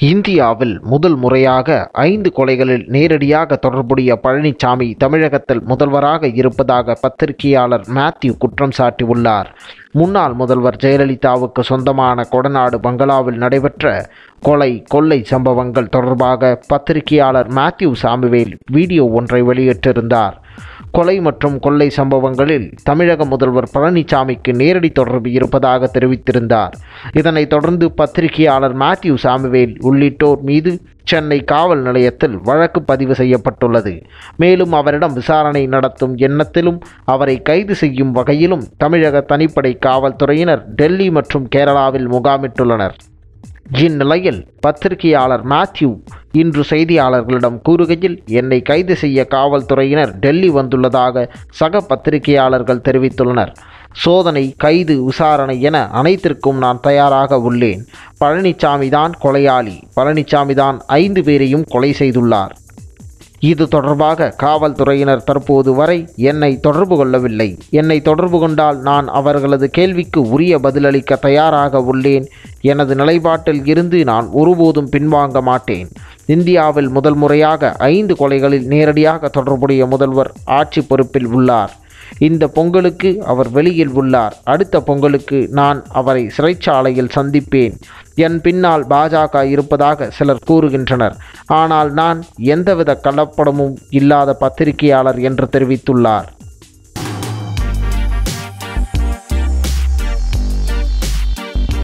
இந்தியாவில் முதல் முறையாக ஐந்து கொலைகளில் நேரடியாக தொடர்புடைய பழனிசாமி தமிழகத்தில் முதல்வராக இருப்பதாக பத்திரிகையாளர் மேத்யூ குற்றம் சாட்டியுள்ளார் முன்னாள் முதல்வர் ஜெயலலிதாவுக்கு சொந்தமான கொடநாடு பங்களாவில் நடைபெற்ற கொலை கொள்ளை சம்பவங்கள் தொடர்பாக பத்திரிகையாளர் மேத்யூ சாமுவேல் வீடியோ ஒன்றை வெளியிட்டிருந்தார் கொலை மற்றும் கொள்ளை சம்பவங்களில் தமிழக முதல்வர் பழனிசாமிக்கு நேரடி தொடர்பு இருப்பதாக தெரிவித்திருந்தார் இதனைத் தொடர்ந்து பத்திரிகையாளர் மேத்யூ சாமுவேல் உள்ளிட்டோர் மீது சென்னை காவல் நிலையத்தில் வழக்கு பதிவு செய்யப்பட்டுள்ளது மேலும் அவரிடம் விசாரணை நடத்தும் எண்ணத்திலும் அவரை கைது செய்யும் வகையிலும் தமிழக தனிப்படை காவல்துறையினர் டெல்லி மற்றும் கேரளாவில் முகாமிட்டுள்ளனர் இந்நிலையில் பத்திரிகையாளர் மேத்யூ இன்று செய்தியாளர்களிடம் கூறுகையில் என்னை கைது செய்ய காவல்துறையினர் டெல்லி வந்துள்ளதாக சக பத்திரிகையாளர்கள் தெரிவித்துள்ளனர் சோதனை கைது விசாரணை என அனைத்திற்கும் நான் தயாராக உள்ளேன் பழனிசாமி தான் கொலையாளி பழனிசாமி தான் ஐந்து பேரையும் கொலை செய்துள்ளார் இது தொடர்பாக காவல்துறையினர் தற்போது வரை என்னை தொடர்பு கொள்ளவில்லை என்னை தொடர்பு கொண்டால் நான் அவர்களது கேள்விக்கு உரிய பதிலளிக்க தயாராக உள்ளேன் எனது நிலைப்பாட்டில் இருந்து நான் ஒருபோதும் பின்வாங்க மாட்டேன் இந்தியாவில் முதல் முறையாக ஐந்து கொலைகளில் நேரடியாக தொடர்புடைய முதல்வர் ஆட்சி பொறுப்பில் உள்ளார் இந்த பொங்கலுக்கு அவர் வெளியில் உள்ளார் அடுத்த பொங்கலுக்கு நான் அவரை சிறைச்சாலையில் சந்திப்பேன் என் பின்னால் பாஜக இருப்பதாக சிலர் கூறுகின்றனர் ஆனால் நான் எந்தவித கலப்படமும் இல்லாத பத்திரிகையாளர் என்று தெரிவித்துள்ளார்